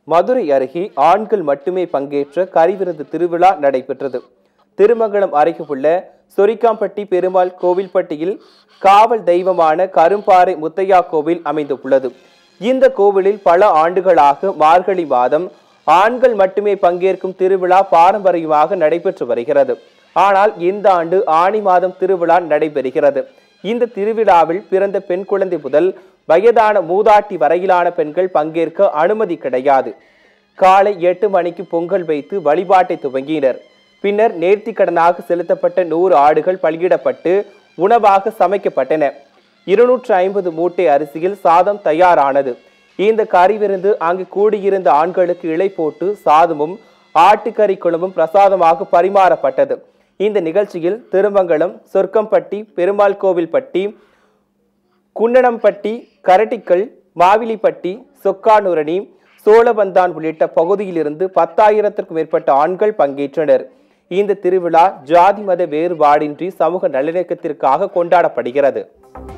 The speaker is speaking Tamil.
மதுரை அருகே ஆண்கள் மட்டுமே பங்கேற்ற கரிவிருந்து திருவிழா நடைபெற்றது திருமங்கலம் அருகே உள்ள சொரிக்காம்பட்டி பெருமாள் கோவில்பட்டியில் காவல் தெய்வமான கரும்பாறை முத்தையா கோவில் அமைந்துள்ளது இந்த கோவிலில் பல ஆண்டுகளாக மார்கழி மாதம் ஆண்கள் மட்டுமே பங்கேற்கும் திருவிழா பாரம்பரியமாக நடைபெற்று வருகிறது ஆனால் இந்த ஆண்டு ஆணி மாதம் திருவிழா நடைபெறுகிறது இந்த திருவிழாவில் பிறந்த பெண் குழந்தை முதல் வயதான மூதாட்டி வரையிலான பெண்கள் பங்கேற்க அனுமதி கிடையாது காலை எட்டு மணிக்கு பொங்கல் வைத்து வழிபாட்டை துவங்கினர் பின்னர் நேர்த்திக்கடனாக செலுத்தப்பட்ட நூறு ஆடுகள் பலியிடப்பட்டு உணவாக சமைக்கப்பட்டன இருநூற்று ஐம்பது மூட்டை அரிசியில் சாதம் தயாரானது இந்த கறி விருந்து அங்கு கூடியிருந்த ஆண்களுக்கு இலை போட்டு சாதமும் ஆட்டுக்கறி குழம்பும் பிரசாதமாக பரிமாறப்பட்டது இந்த நிகழ்ச்சியில் திருமங்கலம் சொர்க்கம்பட்டி பெருமாள் கோவில்பட்டி குன்னனம்பட்டி கரட்டிக்கல் மாவிலிப்பட்டி சொக்கானூரணி சோழவந்தான் உள்ளிட்ட பகுதியிலிருந்து பத்தாயிரத்திற்கும் மேற்பட்ட ஆண்கள் பங்கேற்றனர் இந்த திருவிழா ஜாதி மத வேறுபாடின்றி சமூக நல்லிணக்கத்திற்காக கொண்டாடப்படுகிறது